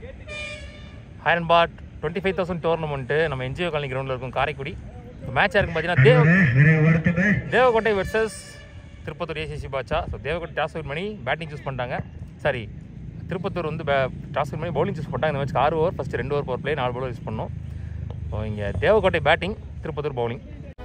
ஹைரன் பாட் twenty five thousand tournament நம்ம என்ஜிஓ காலனி கிரவுண்டில் இருக்கும் காரைக்குடி மேட்சாக இருக்கும் பார்த்தீங்கன்னா தேவ விரைவுபடுத்துங்க Devakottai versus Tirupattur ACC Baatsha so Devakottai toss win பண்ணி பேட்டிங் சூஸ் பண்ணிட்டாங்க சாரி திருப்பத்தூர் வந்து டாஸ் வின் பண்ணி பவுலிங் சூஸ் பண்ணிட்டாங்க இந்த மேட்ச் ஆறு ஓவர் ஃபஸ்ட்டு ரெண்டு ஓவர் பவர் பிளே நாலு பவுலர் யூஸ் பண்ணோம் ஸோ இங்கே தேவக்கோட்டை பேட்டிங் திருப்பத்தூர் பவுலிங்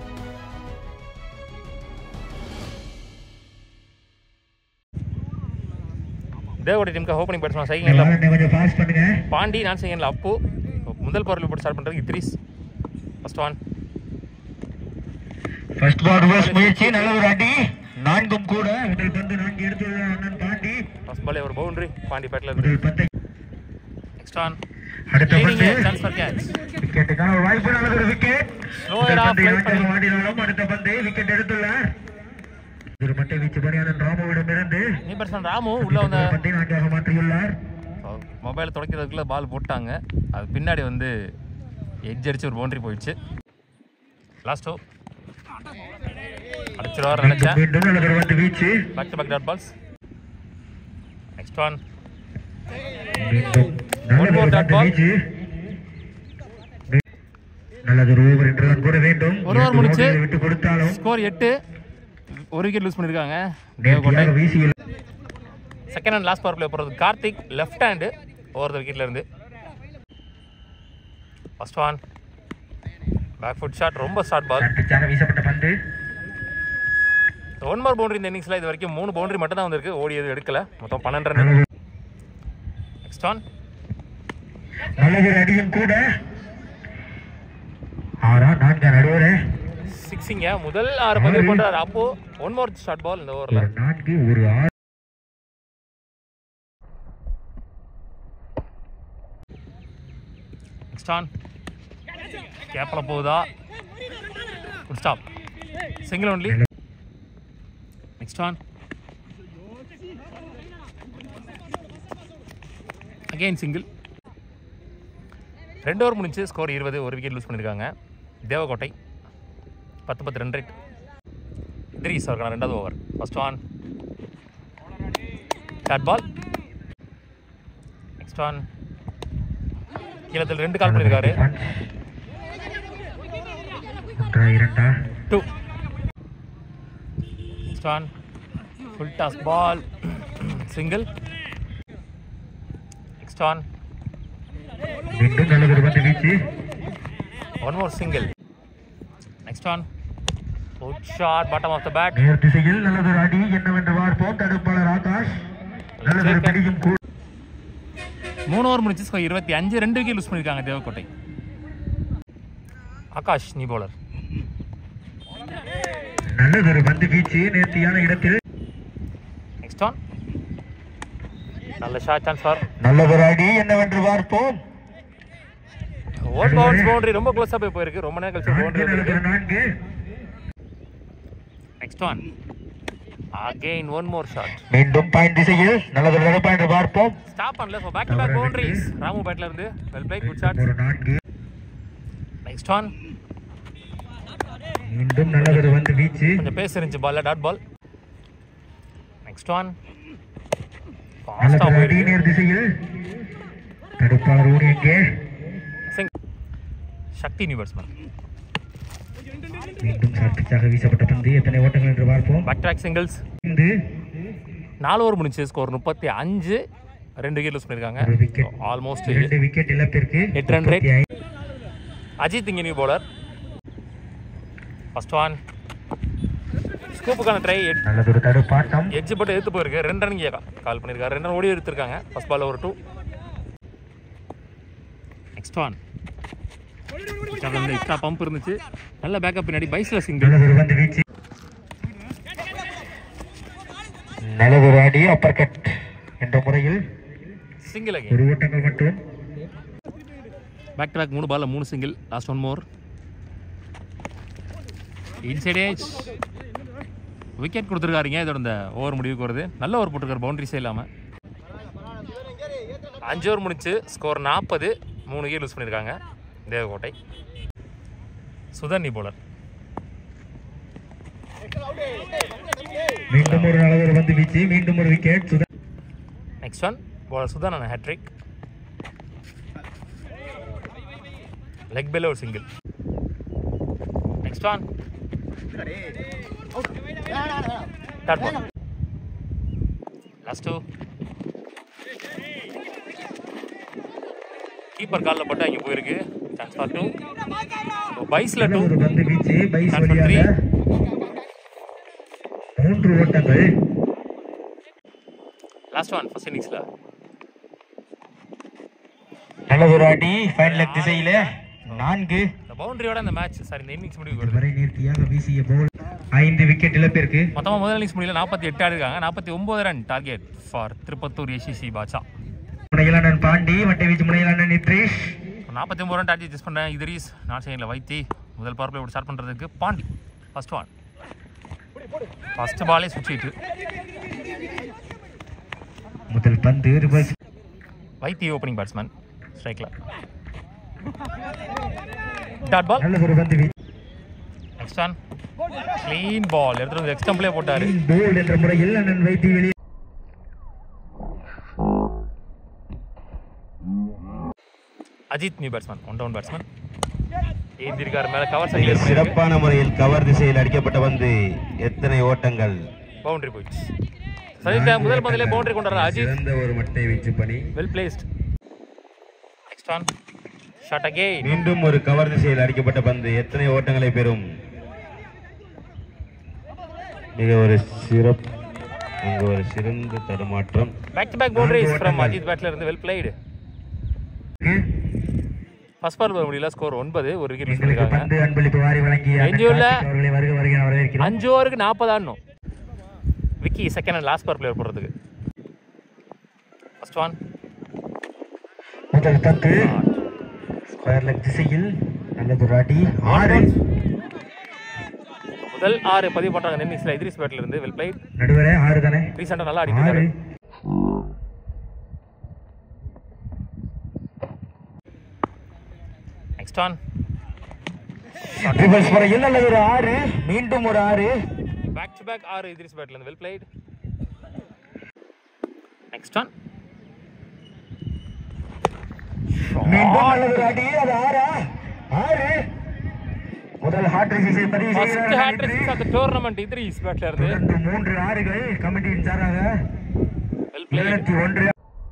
தேவக்கோட்டை டீமுக்கு ஓப்பனிங் பேட்ஸ்மேன் சைக்கிள் வாகனத்தை கொஞ்சம் பாஸ் பண்ணுங்க பாண்டி நான் செகண்ட்ல அப்பு முதல் பவரில் போட்டு ஸ்டார்ட் பண்ணுறதுக்கு Idris first one first ball reverse முயற்சி நல்ல ஒரு அடி நான்கும் கூட முதல் பந்து நான்கு எடுத்துள்ள அண்ணன் பாண்டி ஃபர்ஸ்ட் பாலே ஒரு பவுண்டரி பாண்டி பேட்டில் இருந்து முதல் பந்தை நெக்ஸ்ட் ஒன் அடுத்த பந்து சான்ஸ் ஃபார் கேட்ச் விக்கெட்டுக்கான ஒரு வாய்ப்பு நல்ல ஒரு wicket Slow it off, flight பண்ணி. ஆடினாலும் அடுத்த பந்து விக்கெட் எடுத்துள்ளார் ஒரு மட்டை வீச்சு பணியாளன் ராமுவிடமிருந்து நீ பேட்ஸ்மேன் ராமு உள்ள வந்த முதல் பந்தை நான்காக மாற்றியுள்ளார் மொபைல் துடைக்கிறதுக்குள்ள பால் போட்டாங்க அது பின்னாடி வந்து எட்ஜ் அடிச்சு ஒரு பவுண்டரி போயிடுச்சு லாஸ்ட் ஓ அடிச்சிருவார் நினைச்சேன் மீண்டும் நல்ல ஒரு பந்து வீச்சு back to back dot balls next one மீண்டும் நல்ல One more ஒரு dot பந்து ball. வீச்சு நல்லது ஒரு ஓவர் என்றுதான் கூட வேண்டும் ஒரு over இரண்டு முடிச்சு. ஓவர்களை விட்டு கொடுத்தாலும் ஸ்கோர் எட்டு ஒரு விக்கெட் லூஸ் பண்ணியிருக்காங்க தேவகோட்டை நேர்த்தியாக வீசியுள்ள second and last power play போகிறது Karthik left hand over the விக்கெட்ல இருந்து first one back foot shot ரொம்ப ஷார்ட் பால் பிச்சாக வீசப்பட்ட பந்து ஒன் மார் பவுண்டரி இந்த இன்னிங்ஸில் இது வரைக்கும் மூணு பவுண்டரி மட்டும் தான் வந்திருக்கு ஓடி எதுவும் எடுக்கல மொத்தம் பன்னெண்டு ரன் நல்லது நெக்ஸ்ட் ஒன் நல்லது அடியும் கூட ஆறா நான்கா நடுவரே சிக்ஸிங்க முதல் ஆறு பந்து பண்றாரு அப்போ ஒன் மோர் ஷார்ட் பால் இந்த ஓவரில் ஒரு நான்கு ஒரு ஆறு நெக்ஸ்ட் ஆன் கேப்பில் போகுதா good stop single only next on again single ரெண்டு ஓவர் முடிஞ்சு ஸ்கோர் இருபது ஒரு விக்கெட் லூஸ் பண்ணியிருக்காங்க தேவக்கோட்டை பத்து பத்து ரன் ரேட் த்ரீஸ் அவருக்கான ரெண்டாவது over first on short ball next on கீழத்தில் ரெண்டு கால் பண்ணியிருக்காரு ஒன்றா இரண்டா two next on full toss ball single next on மீண்டும் நல்லது ஒரு பந்து வீச்சு one more single next on good shot bottom of the bat நேர் திசையில் நல்லது ஒரு அடி என்னவென்று பார்ப்போம் தடுப்பாளர் ஆகாஷ் நல்லது ஒரு பிடியும் கூட மூணு ஓவர் முடிச்சு ஸ்கோர் இருபத்தி அஞ்சு ரெண்டு விக்கெட் லூஸ் பண்ணியிருக்காங்க தேவக்கோட்டை ஆகாஷ் நீ bowler நல்லது ஒரு பந்து வீச்சு நேர்த்தியான இடத்தில் நெக்ஸ்ட் ஆன் நல்ல ஷார்ட் சான்ஸ் ஃபார் நல்லது ஒரு அடி என்னவென்று பார்ப்போம் ஓட் பவுன்ஸ் பவுண்டரி ரொம்ப க்ளோஸாக போய் போயிருக்கு ரொம்ப நேரம் கழிச்சு நான்கு பவுண்டரி நல்லது வந்திருக்கு ஒரு நான்கு next one again one more shot மீண்டும் பாயிண்ட் திசையில் நல்லது ஒரு தடுப்பா என்று பார்ப்போம் ஸ்டாப் பண்ணல so back to back boundaries Ramu பேட்ல இருந்து வெல் பிளே குட் ஷாட் ஒரு நான்கு நெக்ஸ்ட் ஒன் மீண்டும் நல்லது ஒரு பந்து வீச்சு கொஞ்சம் பேஸ் இருந்துச்சு பால்ல டாட் பால் நெக்ஸ்ட் ஒன் நல்லது ஃபாஸ்ட்டாக ஒரு அடி போயிருக்கு நேர் திசையில் தடுப்பாளர் ஊர் எங்கே சிங் சக்தி நியூ பேட்ஸ்மேன் மீண்டும் சாப்பிச்சாக வீசப்பட்ட பந்து எத்தனை ஓட்டங்கள் என்று பார்ப்போம் பேக் ட்ராக் சிங்கிள்ஸ் ஐந்து நாலு ஓவர் முடிச்சு ஸ்கோர் முப்பத்தி அஞ்சு ரெண்டு விக்கெட் லூஸ் பண்ணியிருக்காங்க ஒரு விக்கெட் ஆல்மோஸ்ட் இரண்டு விக்கெட் இழப்பிற்கு எட்டு run rate. முப்பத்தி ஐந்து. அஜித் இங்கே நியூ பவுலர் ஃபர்ஸ்ட் ஒன் ஸ்கூப்புக்கான ட்ரை நல்லது ஒரு தடுப்பாட்டம் எட்ஜ் போட்டு எடுத்து போயிருக்கு ரெண்டு ரன் இங்கே கால் பண்ணியிருக்காரு ரெண்டு ரன் ஓடி எடுத்திருக்காங்க ஃபர்ஸ்ட் பால் ஒரு டூ நெக்ஸ்ட் ஒன் வந்து எக்ஸ்ட்ரா பம்ப் இருந்துச்சு நல்ல பேக்கப் பின்னாடி பைஸில் சிங்கிள் நல்லது ஒரு பந்து வீச்சு நல்லது ஒரு அடி அப்பர் கட் என்ற முறையில் சிங்கிள் அகேன் ஒரு ஓட்டங்கள் மட்டும் பேக் டு பேக் மூணு பால்ல மூணு single last one more inside edge wicket கொடுத்துருக்காருங்க இதோட இந்த ஓவர் முடிவுக்கு வருது நல்ல ஓவர் போட்டிருக்காரு பவுண்டரிஸே இல்லாமல் அஞ்சு ஓவர் முடிச்சு ஸ்கோர் நாற்பது மூணு விக்கெட் லூஸ் பண்ணியிருக்காங்க தேவகோட்டை சுதர்ணி போலர் மீண்டும் ஒரு நல்லது ஒரு பந்து வீச்சு மீண்டும் ஒரு wicket Sudha next one bowler Sudhan hattrick leg பெல்ல ஒரு single next one third ball last two keeper காலில் பட்டு அங்கே போயிருக்கு சான்ஸ் ஃபார் டூ பைஸில் நல்ல டூ ஒரு பந்து வீச்சு பைஸ் Chance for வழியாக மூன்று ஓட்டங்கள் லாஸ்ட் ஒன் ஃபர்ஸ்ட் இன்னிங்ஸில் நல்ல ஒரு அடி ஃபைன் லெக் திசையில நான்கு இந்த பவுண்டரியோட இந்த மேட்ச் சார் இந்த இன்னிங்ஸ் முடிவுக்கு வருது வரை நேர்த்தியாக வீசிய போல் ஐந்து விக்கெட் இழப்பிற்கு மொத்தமாக முதல் இன்னிங்ஸ் முடியல நாற்பத்தி எட்டு ஆடிருக்காங்க நாற்பத்தி ஒம்பது run target for Tirupattur ACC Baatsha முனையிலானன் பாண்டி வட்டை வீச்சு முனையிலானன் நித்ரேஷ் நாற்பத்தி ஒம்பது ரன் டார்கெட் யூஸ் பண்ணுறேன் இதரீஸ் நான் சைனில் வைத்தி முதல் பவர் பிளே ஸ்டார்ட் பண்ணுறதுக்கு பாண்டி ஃபர்ஸ்ட் ஒன் ஃபர்ஸ்ட் பாலே சுற்றிட்டு முதல் பந்து ரிவர்ஸ் வைத்தி ஓப்பனிங் பேட்ஸ்மேன் ஸ்ட்ரைக்கில் டாட் பால் நல்ல ஒரு பந்து வீச்சு நெக்ஸ்ட் ஒன் க்ளீன் பால் எடுத்துட்டு வந்து எக்ஸ்டம்பிளே போட்டார் போல்ட் என்ற முறையில் அண்ணன் வைத்தி வெளியே Ajith new batsman one down batsman ஏந்திருக்காரு மேலே கவர் சைடில் சிறப்பாக சிறப்பான முறையில் கவர் திசையில் அடிக்கப்பட்ட வந்து எத்தனை ஓட்டங்கள் பவுண்டரி போயிடுச்சு சரி முதல் பந்திலே பவுண்டரி கொண்டாடுற அஜித் சிறந்த ஒரு மட்டை வீச்சு பணி well placed next one shot again மீண்டும் ஒரு கவர் திசையில் அடிக்கப்பட்ட பந்து எத்தனை ஓட்டங்களை பெறும் மிக ஒரு சிறப்பு அங்கு ஒரு சிறந்த தடுமாற்றம் back to back boundaries from Ajith பேட்ல இருந்து வெல் பிளேடு ஃபர்ஸ்ட் பால் முடியல ஸ்கோர் ஒன்பது ஒரு விக்கெட் மிஸ் எங்களுக்கு பண்ணிருக்காங்க பந்து அன்பளிப்பு வாரி வழங்கிய அண்ணன் எஞ்சியுள்ள கார்த்திக் அவர்களை வருக வருக என வரவேற்கிறோம் அஞ்சு ஓவருக்கு நாற்பது ஆடணும் Vicky second and last power player போடுறதுக்கு ஃபர்ஸ்ட் ஒன் முதல் பந்து ஸ்கொயர் லெக் திசையில் நல்லது ஒரு அடி ஆறு முதல் ஆறு பதிவு பண்றாங்க இன்னிங்ஸ்ல இத்ரிஸ் பேட்ல இருந்து வெல் பிளேட் நடுவரே ஆறு தானே ரீசெண்டா நல்லா அடிட்டு ஆறு இருக்காரு நெக்ஸ்ட் ஒன் ரிவர்ஸ் முறையில் நல்லது ஒரு ஆறு மீண்டும் ஒரு ஆறு பேக் டு பேக் ஆறு இத்ரிஸ் பேட்ல இருந்து வெல் பிளேட் நெக்ஸ்ட் ஒன் மீண்டும் நல்லது ஒரு அடி அது ஆறா ஆறு முதல் ஹாட் ரிசீஸை பதிவு ஃபர்ஸ்ட் செய்கிறார் hattrick of the tournament Idris பேட்ல இருந்து தொடர்ந்து மூன்று ஆறுகள் கமிட்டியின் சாராக வெல் பிளேட் இருபத்தி ஒன்று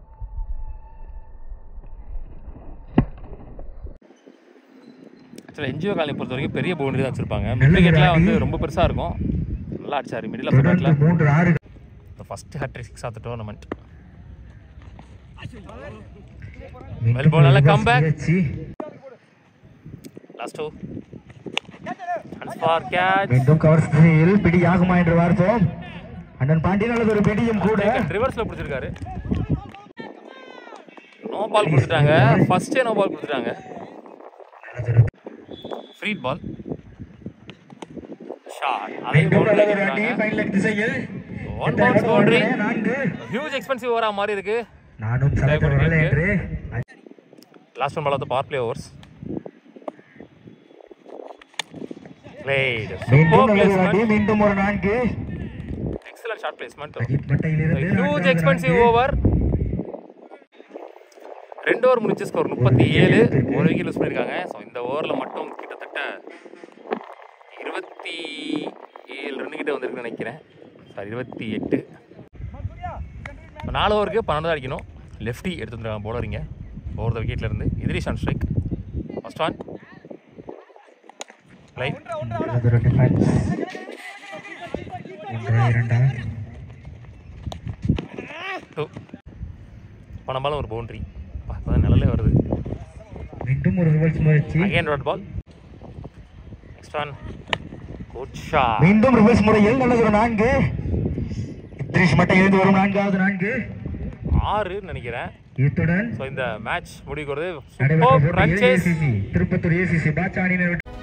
ஆக்சுவலாக என்ஜிஓ காலனி பொறுத்த வரைக்கும் பெரிய பவுண்டரி தான் வச்சிருப்பாங்க நல்ல மிட் விக்கெட்லாம் விளையாடி. வந்து ரொம்ப பெருசா இருக்கும் நல்லா அடிச்சாரு மிடில் ஆஃப் தொடர்ந்து பேட்ல மூன்று ஆறுகள் first hattrick six of the tournament மீண்டும் Well ball, நல்ல reverse comeback. முயற்சி. லாஸ்ட் டூ ஃபார் கேட்ச் மீண்டும் கவர் திசையில் பிடி ஆகுமா என்று பார்த்தோம் அண்ணன் பாண்டி நல்லது ஒரு பிடியும் கூட ரிவர்ஸ்ல பிடிச்சிருக்காரு நோ பால் கொடுத்துட்டாங்க ஃபர்ஸ்டே நோ பால் கொடுத்துட்டாங்க நல்லது ஒரு ஃப்ரீட் பால் ஷாட் அதையும் மீண்டும் பவுண்டரி நல்லது ஒரு அடி கொடுத்தாங்க ஃபைன் லெக் திசையில் One எத்தனை bounce boundary. நான்கு ஹியூஜ் எக்ஸ்பென்சிவ் ஓவரா மாதிரி இருக்கு நானும் சமைக்கிறவர்கள் என்று last one ball of power play overs played மீண்டும் சூப்பர் நல்லது ஒரு அடி பிளேஸ்மெண்ட் மீண்டும் ஒரு நான்கு எக்ஸலன்ட் ஷாட் பிளேஸ்மெண்ட் அஜித் மட்டையிலிருந்து ஹியூஜ் நான்காவது எக்ஸ்பென்சிவ் நான்கு. ஓவர் ரெண்டு ஓவர் முடிஞ்சு ஸ்கோர் முப்பத்தி ஏழு ஒரு விக்கெட் லூஸ் பண்ணியிருக்காங்க ஸோ இந்த ஓவரில் மட்டும் கிட்டத்தட்ட இருபத்தி ஏழு ரன் கிட்ட வந்திருக்குன்னு நினைக்கிறேன் சாரி இருபத்தி எட்டு இப்போ நாலு ஓவருக்கு பன்னெண்டு தான் அடிக்கணும் லெஃப்டி எடுத்து வந்துருக்காங்க போலரிங்க ஓவர் த விக்கெட்ல இருந்து எதிரிஷ் on strike first one light நல்லது ஒரு டிஃபென்ஸ் ஒன்றா இரண்டா டூ பணம்பாலும் ஒரு பவுண்டரி இப்போ நிழலே வருது மீண்டும் ஒரு ரிவர்ஸ் முயற்சி again dot ball next one good shot மீண்டும் ரிவர்ஸ் முறையில் நல்லது ஒரு நான்கு இத்ரிஷ் மட்டையிலிருந்து வரும் நான்காவது நான்கு ஆறுன்னு நினைக்கிறேன் இத்துடன் ஸோ இந்த மேட்ச் முடிவுக்கு வருது நடைபெற்ற சூப்பர் ரன் போட்டியில் chase ACC Tirupattur ACC Baatsha அணியினர் வெற்றி